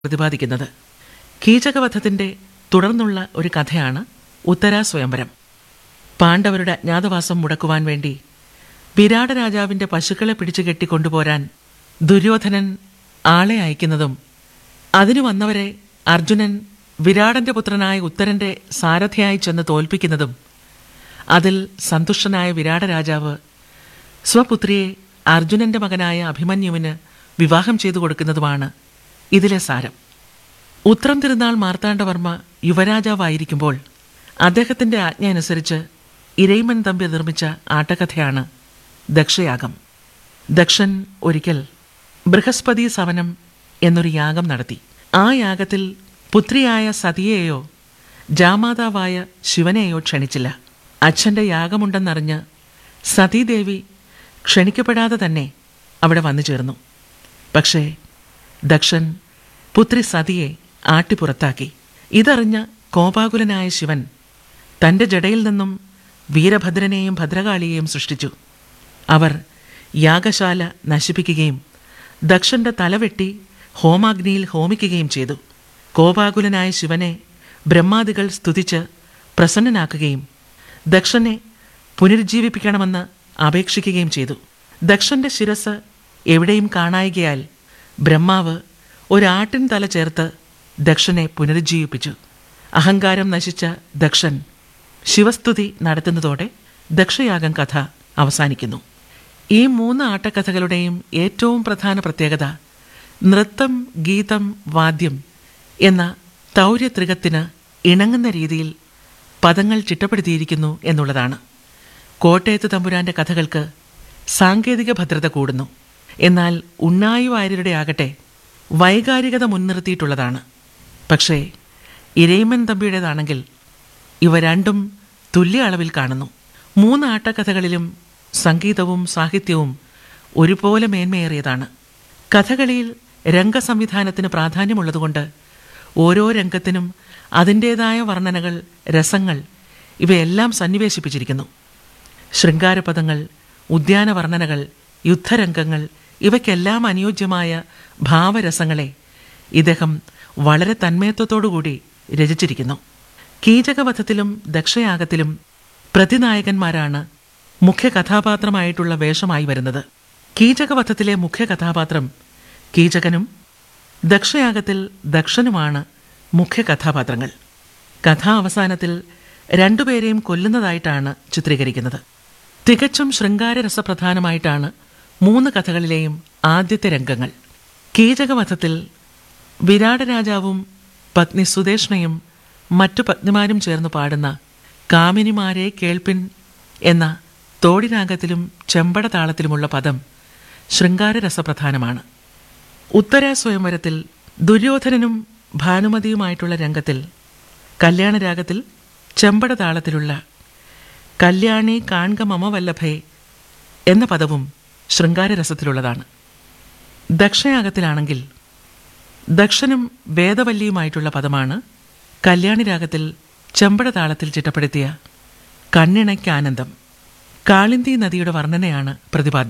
പ്രതിപാദിക്കുന്നത് കീചകവധത്തിന്റെ തുടർന്നുള്ള ഒരു കഥയാണ് ഉത്തരാ സ്വയംവരം പാണ്ഡവരുടെ അജ്ഞാതവാസം മുടക്കുവാൻ വേണ്ടി വിരാട രാജാവിന്റെ പശുക്കളെ പിടിച്ചു കെട്ടിക്കൊണ്ടുപോരാൻ ദുര്യോധനൻ ആളെ അയക്കുന്നതും അതിനു വന്നവരെ അർജുനൻ വിരാടന്റെ പുത്രനായ ഉത്തരന്റെ സാരഥിയായി ചെന്ന് തോൽപ്പിക്കുന്നതും അതിൽ സന്തുഷ്ടനായ വിരാട രാജാവ് സ്വപുത്രിയെ അർജുനന്റെ മകനായ അഭിമന്യുവിന് വിവാഹം ചെയ്തു കൊടുക്കുന്നതുമാണ് ഇതിലെ സാരം ഉത്രം തിരുനാൾ മാർത്താണ്ഡവർമ്മ യുവരാജാവായിരിക്കുമ്പോൾ അദ്ദേഹത്തിന്റെ ആജ്ഞ അനുസരിച്ച് ഇരയിമൻ തമ്പി നിർമ്മിച്ച ആട്ടക്കഥയാണ് ദക്ഷയാഗം ദക്ഷൻ ഒരിക്കൽ ബൃഹസ്പതി സവനം എന്നൊരു യാഗം നടത്തി ആ യാഗത്തിൽ പുത്രിയായ സതിയെയോ ജാമാതാവായ ശിവനെയോ ക്ഷണിച്ചില്ല അച്ഛന്റെ യാഗമുണ്ടെന്നറിഞ്ഞ് സതീദേവി ക്ഷണിക്കപ്പെടാതെ തന്നെ അവിടെ വന്നു ചേർന്നു പക്ഷേ ദക്ഷൻ പുത്രി സതിയെ ആട്ടിപ്പുറത്താക്കി ഇതറിഞ്ഞ കോപാകുലനായ ശിവൻ തന്റെ ജടയിൽ നിന്നും വീരഭദ്രനെയും ഭദ്രകാളിയെയും സൃഷ്ടിച്ചു അവർ യാഗശാല നശിപ്പിക്കുകയും ദക്ഷന്റെ തലവെട്ടി ഹോമാഗ്നിയിൽ ഹോമിക്കുകയും ചെയ്തു കോപാകുലനായ ശിവനെ ബ്രഹ്മാദികൾ സ്തുതിച്ച് പ്രസന്നനാക്കുകയും ദക്ഷനെ പുനരുജ്ജീവിപ്പിക്കണമെന്ന് അപേക്ഷിക്കുകയും ചെയ്തു ദക്ഷന്റെ ശിരസ് എവിടെയും കാണായികയാൽ ബ്രഹ്മാവ് ഒരാട്ടിൻ തല ചേർത്ത് ദക്ഷനെ പുനരുജ്ജീവിപ്പിച്ചു അഹങ്കാരം നശിച്ച ദക്ഷൻ ശിവസ്തുതി നടത്തുന്നതോടെ ദക്ഷയാഗം കഥ അവസാനിക്കുന്നു ഈ മൂന്ന് ആട്ടക്കഥകളുടെയും ഏറ്റവും പ്രധാന പ്രത്യേകത നൃത്തം ഗീതം വാദ്യം എന്ന തൗര്യത്രികത്തിന് ഇണങ്ങുന്ന രീതിയിൽ പദങ്ങൾ ചിട്ടപ്പെടുത്തിയിരിക്കുന്നു എന്നുള്ളതാണ് കോട്ടയത്ത് തമ്പുരാന്റെ കഥകൾക്ക് സാങ്കേതിക ഭദ്രത കൂടുന്നു എന്നാൽ ഉണ്ണായി വാര്യരുടെ ആകട്ടെ വൈകാരികത മുൻനിർത്തിയിട്ടുള്ളതാണ് പക്ഷേ ഇരയിമൻ തമ്പിയുടേതാണെങ്കിൽ ഇവ രണ്ടും തുല്യ അളവിൽ കാണുന്നു മൂന്ന് ആട്ടക്കഥകളിലും സംഗീതവും സാഹിത്യവും ഒരുപോലെ മേന്മയേറിയതാണ് കഥകളിയിൽ രംഗസംവിധാനത്തിന് പ്രാധാന്യമുള്ളതുകൊണ്ട് ഓരോ രംഗത്തിനും അതിൻ്റേതായ വർണ്ണനകൾ രസങ്ങൾ ഇവയെല്ലാം സന്നിവേശിപ്പിച്ചിരിക്കുന്നു ശൃംഗാരപദങ്ങൾ ഉദ്യാനവർണ്ണനകൾ യുദ്ധരംഗങ്ങൾ ഇവയ്ക്കെല്ലാം അനുയോജ്യമായ ഭാവരസങ്ങളെ ഇദ്ദേഹം വളരെ തന്മയത്വത്തോടുകൂടി രചിച്ചിരിക്കുന്നു കീചകവധത്തിലും ദക്ഷയാഗത്തിലും പ്രതിനായകന്മാരാണ് മുഖ്യ കഥാപാത്രമായിട്ടുള്ള വേഷമായി വരുന്നത് കീചകവധത്തിലെ മുഖ്യ കഥാപാത്രം കീചകനും ദക്ഷയാഗത്തിൽ ദക്ഷനുമാണ് മുഖ്യ കഥാപാത്രങ്ങൾ കഥാവസാനത്തിൽ രണ്ടുപേരെയും കൊല്ലുന്നതായിട്ടാണ് ചിത്രീകരിക്കുന്നത് തികച്ചും ശൃംഗാരരസപ്രധാനമായിട്ടാണ് മൂന്ന് കഥകളിലെയും ആദ്യത്തെ രംഗങ്ങൾ കീചകവധത്തിൽ വിരാട രാജാവും പത്നി സുദേഷ്ണയും മറ്റു പത്നിമാരും ചേർന്ന് പാടുന്ന കാമിനിമാരെ കേൾപ്പിൻ എന്ന തോടിരാഗത്തിലും ചെമ്പട താളത്തിലുമുള്ള പദം ശൃംഗാരരസപ്രധാനമാണ് ഉത്തര സ്വയംവരത്തിൽ ദുര്യോധനനും ഭാനുമതിയുമായിട്ടുള്ള രംഗത്തിൽ കല്യാണരാഗത്തിൽ ചെമ്പട താളത്തിലുള്ള കല്യാണി കാൺക മമ വല്ലഭേ എന്ന പദവും ശൃംഗാരരസത്തിലുള്ളതാണ് ദക്ഷയാഗത്തിലാണെങ്കിൽ ദക്ഷനും വേദവല്ലിയുമായിട്ടുള്ള പദമാണ് കല്യാണി രാഗത്തിൽ ചെമ്പട താളത്തിൽ ചിട്ടപ്പെടുത്തിയ കണ്ണിണയ്ക്കാനന്ദം കാളിന്തി നദിയുടെ വർണ്ണനയാണ് പ്രതിപാദ്യം